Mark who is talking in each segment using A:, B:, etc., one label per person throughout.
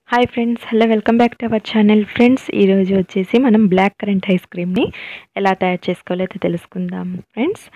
A: hi friends hello welcome back to our channel friends ఈరోజు వచ్చేసి మనం బ్లాక్ కరెంట్ ఐస్ క్రీమ్ని ఎలా తయారు చేసుకోవాలో అయితే తెలుసుకుందాం ఫ్రెండ్స్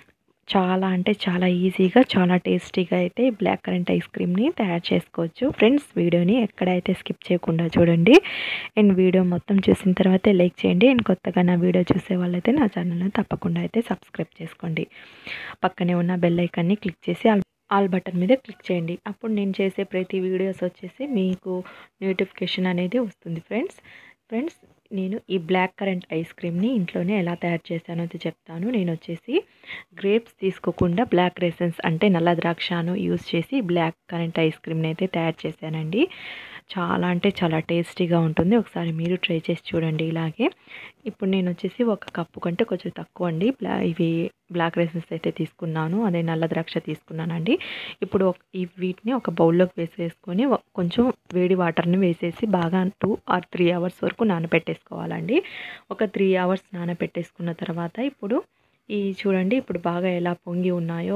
A: చాలా అంటే చాలా ఈజీగా చాలా టేస్టీగా అయితే ఈ బ్లాక్ కరెంట్ ఐస్ క్రీమ్ని తయారు చేసుకోవచ్చు ఫ్రెండ్స్ వీడియోని ఎక్కడైతే స్కిప్ చేయకుండా చూడండి అండ్ వీడియో మొత్తం చూసిన తర్వాత లైక్ చేయండి అండ్ కొత్తగా నా వీడియో చూసే వాళ్ళైతే నా ఛానల్ని తప్పకుండా అయితే సబ్స్క్రైబ్ చేసుకోండి పక్కనే ఉన్న బెల్ ఐకాన్ని క్లిక్ చేసి ఆల్ ఆల్ బటన్ మీద క్లిక్ చేయండి అప్పుడు నేను చేసే ప్రతి వీడియోస్ వచ్చేసి మీకు నోటిఫికేషన్ అనేది వస్తుంది ఫ్రెండ్స్ ఫ్రెండ్స్ నేను ఈ బ్లాక్ కరెంట్ ఐస్ క్రీమ్ని ఇంట్లోనే ఎలా తయారు చేశానో అది చెప్తాను నేను వచ్చేసి గ్రేప్స్ తీసుకోకుండా బ్లాక్ రేసన్స్ అంటే నల్ల ద్రాక్షను యూస్ చేసి బ్లాక్ కరెంట్ ఐస్ క్రీమ్ని అయితే తయారు చేశానండి చాలా అంటే చాలా టేస్టీగా ఉంటుంది ఒకసారి మీరు ట్రై చేసి చూడండి ఇలాగే ఇప్పుడు నేను వచ్చేసి ఒక కప్పు కంటే కొంచెం తక్కువ అండి బ్లా ఇవి బ్లాక్ రైసెస్ అయితే తీసుకున్నాను అదే నల్ల ద్రాక్ష తీసుకున్నానండి ఇప్పుడు ఈ వీటిని ఒక బౌల్లోకి వేసేసుకొని కొంచెం వేడి వాటర్ని వేసేసి బాగా టూ ఆర్ త్రీ అవర్స్ వరకు నానబెట్టేసుకోవాలండి ఒక త్రీ అవర్స్ నానబెట్టేసుకున్న తర్వాత ఇప్పుడు ఈ చూడండి ఇప్పుడు బాగా ఎలా పొంగి ఉన్నాయో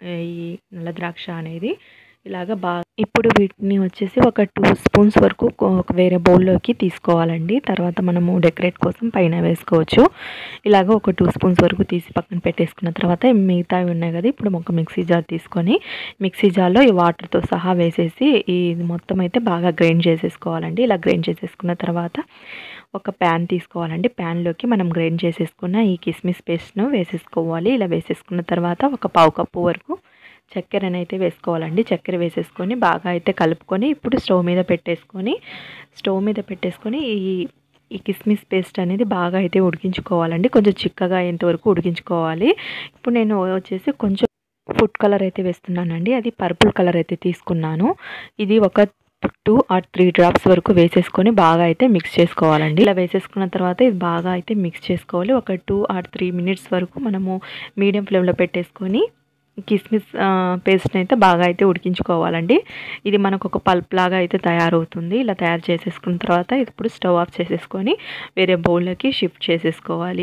A: ఈ నల్ల ద్రాక్ష అనేది ఇలాగ బాగా ఇప్పుడు వీటిని వచ్చేసి ఒక టూ స్పూన్స్ వరకు ఒక వేరే బౌల్లోకి తీసుకోవాలండి తర్వాత మనము డెకరేట్ కోసం పైన వేసుకోవచ్చు ఇలాగ ఒక టూ స్పూన్స్ వరకు తీసి పక్కన పెట్టేసుకున్న తర్వాత మిగతావి ఉన్నాయి కదా ఇప్పుడు ఒక మిక్సీ జార్ తీసుకొని మిక్సీ జార్లో ఈ వాటర్తో సహా వేసేసి ఈ మొత్తం అయితే బాగా గ్రైండ్ చేసేసుకోవాలండి ఇలా గ్రైండ్ చేసేసుకున్న తర్వాత ఒక ప్యాన్ తీసుకోవాలండి ప్యాన్లోకి మనం గ్రైండ్ చేసేసుకున్న ఈ కిస్మిస్ పేస్ట్ను వేసేసుకోవాలి ఇలా వేసేసుకున్న తర్వాత ఒక పావు కప్పు వరకు చక్కెరని అయితే వేసుకోవాలండి చక్కెర వేసేసుకొని బాగా అయితే కలుపుకొని ఇప్పుడు స్టవ్ మీద పెట్టేసుకొని స్టవ్ మీద పెట్టేసుకొని ఈ ఈ కిస్మిస్ పేస్ట్ అనేది బాగా అయితే ఉడికించుకోవాలండి కొంచెం చిక్కగా అయ్యేంతవరకు ఉడికించుకోవాలి ఇప్పుడు నేను వచ్చేసి కొంచెం ఫుడ్ కలర్ అయితే వేస్తున్నానండి అది పర్పుల్ కలర్ అయితే తీసుకున్నాను ఇది ఒక టూ ఆర్ త్రీ డ్రాప్స్ వరకు వేసేసుకొని బాగా అయితే మిక్స్ చేసుకోవాలండి ఇలా వేసేసుకున్న తర్వాత ఇది బాగా అయితే మిక్స్ చేసుకోవాలి ఒక టూ ఆర్ త్రీ మినిట్స్ వరకు మనము మీడియం ఫ్లేమ్లో పెట్టేసుకొని కిస్మిస్ పేస్ట్ని అయితే బాగా అయితే ఉడికించుకోవాలండి ఇది మనకు ఒక పల్ప్ లాగా అయితే తయారవుతుంది ఇలా తయారు చేసేసుకున్న తర్వాత ఇప్పుడు స్టవ్ ఆఫ్ చేసేసుకొని వేరే బౌల్లోకి షిఫ్ట్ చేసేసుకోవాలి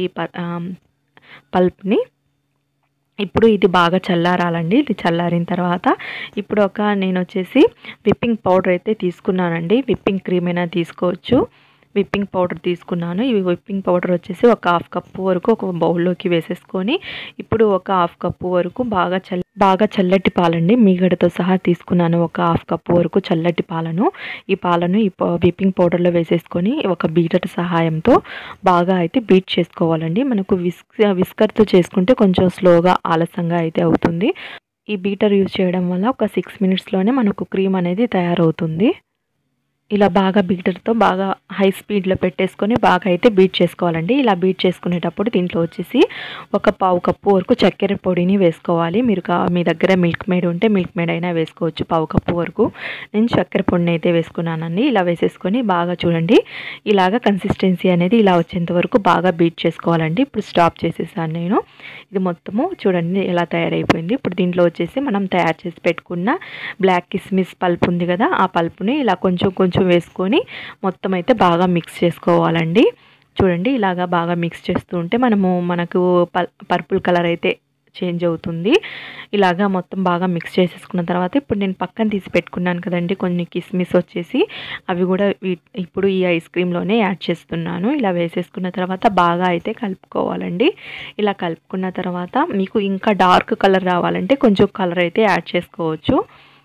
A: పల్ప్ని ఇప్పుడు ఇది బాగా చల్లారాలండి ఇది చల్లారిన తర్వాత ఇప్పుడు ఒక నేను వచ్చేసి విప్పింగ్ పౌడర్ అయితే తీసుకున్నానండి విప్పింగ్ క్రీమ్ అయినా తీసుకోవచ్చు విప్పింగ్ పౌడర్ తీసుకున్నాను ఈ విప్పింగ్ పౌడర్ వచ్చేసి ఒక హాఫ్ కప్పు వరకు ఒక బౌల్లోకి వేసేసుకొని ఇప్పుడు ఒక హాఫ్ కప్పు వరకు బాగా చల్ల బాగా చల్లటి పాలండి మీగడతో సహా తీసుకున్నాను ఒక హాఫ్ కప్పు వరకు చల్లటి పాలను ఈ పాలను ఈ విప్పింగ్ పౌడర్లో వేసేసుకొని ఒక బీటర్ సహాయంతో బాగా అయితే బీట్ చేసుకోవాలండి మనకు విస్క్ విస్కర్తో చేసుకుంటే కొంచెం స్లోగా ఆలస్యంగా అయితే అవుతుంది ఈ బీటర్ యూజ్ చేయడం వల్ల ఒక సిక్స్ మినిట్స్లోనే మనకు క్రీమ్ అనేది తయారవుతుంది ఇలా బాగా బీటర్తో బాగా హై స్పీడ్లో పెట్టేసుకొని బాగా అయితే బీట్ చేసుకోవాలండి ఇలా బీట్ చేసుకునేటప్పుడు దీంట్లో వచ్చేసి ఒక పావు కప్పు వరకు చక్కెర పొడిని వేసుకోవాలి మీరు మీ దగ్గర మిల్క్ మేడ్ ఉంటే మిల్క్ మేడ్ అయినా వేసుకోవచ్చు పావు కప్పు వరకు నేను చక్కెర పొడిని అయితే వేసుకున్నానండి ఇలా వేసేసుకొని బాగా చూడండి ఇలాగ కన్సిస్టెన్సీ అనేది ఇలా వచ్చేంత వరకు బాగా బీట్ చేసుకోవాలండి ఇప్పుడు స్టాప్ చేసేసాను నేను ఇది మొత్తము చూడండి ఎలా తయారైపోయింది ఇప్పుడు దీంట్లో వచ్చేసి మనం తయారు చేసి పెట్టుకున్న బ్లాక్ కిస్మిస్ పల్ప్ ఉంది కదా ఆ పల్పుని ఇలా కొంచెం కొంచెం కొంచెం వేసుకొని మొత్తం అయితే బాగా మిక్స్ చేసుకోవాలండి చూడండి ఇలాగా బాగా మిక్స్ చేస్తూ ఉంటే మనము మనకు పర్పుల్ కలర్ అయితే చేంజ్ అవుతుంది ఇలాగా మొత్తం బాగా మిక్స్ చేసేసుకున్న తర్వాత ఇప్పుడు నేను పక్కన తీసి పెట్టుకున్నాను కదండి కొన్ని కిస్మిస్ వచ్చేసి అవి కూడా ఇప్పుడు ఈ ఐస్ క్రీమ్లోనే యాడ్ చేస్తున్నాను ఇలా వేసేసుకున్న తర్వాత బాగా అయితే కలుపుకోవాలండి ఇలా కలుపుకున్న తర్వాత మీకు ఇంకా డార్క్ కలర్ రావాలంటే కొంచెం కలర్ అయితే యాడ్ చేసుకోవచ్చు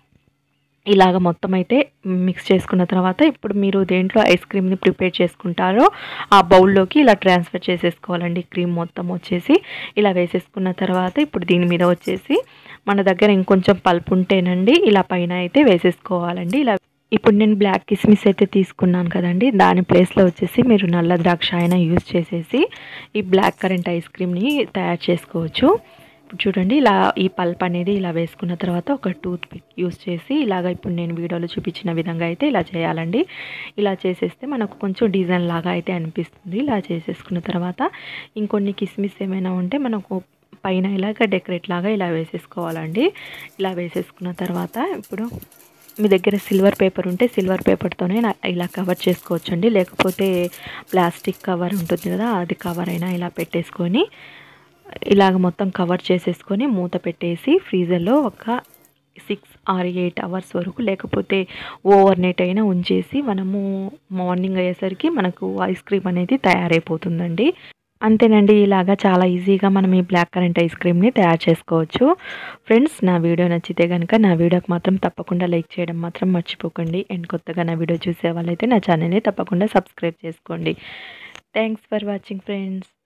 A: ఇలాగ మొత్తం అయితే మిక్స్ చేసుకున్న తర్వాత ఇప్పుడు మీరు దేంట్లో ఐస్ క్రీమ్ని ప్రిపేర్ చేసుకుంటారో ఆ బౌల్లోకి ఇలా ట్రాన్స్ఫర్ చేసేసుకోవాలండి క్రీమ్ మొత్తం వచ్చేసి ఇలా వేసేసుకున్న తర్వాత ఇప్పుడు దీని మీద వచ్చేసి మన దగ్గర ఇంకొంచెం పల్పు ఉంటేనండి ఇలా పైన అయితే వేసేసుకోవాలండి ఇలా ఇప్పుడు నేను బ్లాక్ కిస్మిస్ అయితే తీసుకున్నాను కదండి దాని ప్లేస్లో వచ్చేసి మీరు నల్ల ద్రాక్ష అయినా యూజ్ చేసేసి ఈ బ్లాక్ కరెంట్ ఐస్ క్రీమ్ని తయారు చేసుకోవచ్చు చూడండి ఇలా ఈ పల్ప్ అనేది ఇలా వేసుకున్న తర్వాత ఒక టూత్ పిక్ యూస్ చేసి ఇలాగ ఇప్పుడు నేను వీడియోలో చూపించిన విధంగా అయితే ఇలా చేయాలండి ఇలా చేసేస్తే మనకు కొంచెం డిజైన్ లాగా అయితే అనిపిస్తుంది ఇలా చేసేసుకున్న తర్వాత ఇంకొన్ని కిస్మిస్ ఏమైనా ఉంటే మనకు పైన ఇలాగ డెకరేట్ లాగా ఇలా వేసేసుకోవాలండి ఇలా వేసేసుకున్న తర్వాత ఇప్పుడు మీ దగ్గర సిల్వర్ పేపర్ ఉంటే సిల్వర్ పేపర్తోనే ఇలా కవర్ చేసుకోవచ్చండి లేకపోతే ప్లాస్టిక్ కవర్ ఉంటుంది కదా అది కవర్ అయినా ఇలా పెట్టేసుకొని ఇలాగ మొత్తం కవర్ చేసేసుకొని మూత పెట్టేసి ఫ్రీజర్లో ఒక సిక్స్ ఆర్ ఎయిట్ అవర్స్ వరకు లేకపోతే ఓవర్ నైట్ అయినా ఉంచేసి మనము మార్నింగ్ అయ్యేసరికి మనకు ఐస్ క్రీమ్ అనేది తయారైపోతుందండి అంతేనండి ఇలాగా చాలా ఈజీగా మనం ఈ బ్లాక్ కరెంట్ ఐస్ క్రీమ్ని తయారు చేసుకోవచ్చు ఫ్రెండ్స్ నా వీడియో నచ్చితే కనుక నా వీడియోకి మాత్రం తప్పకుండా లైక్ చేయడం మాత్రం మర్చిపోకండి అండ్ కొత్తగా నా వీడియో చూసే వాళ్ళైతే నా ఛానల్ని తప్పకుండా సబ్స్క్రైబ్ చేసుకోండి థ్యాంక్స్ ఫర్ వాచింగ్ ఫ్రెండ్స్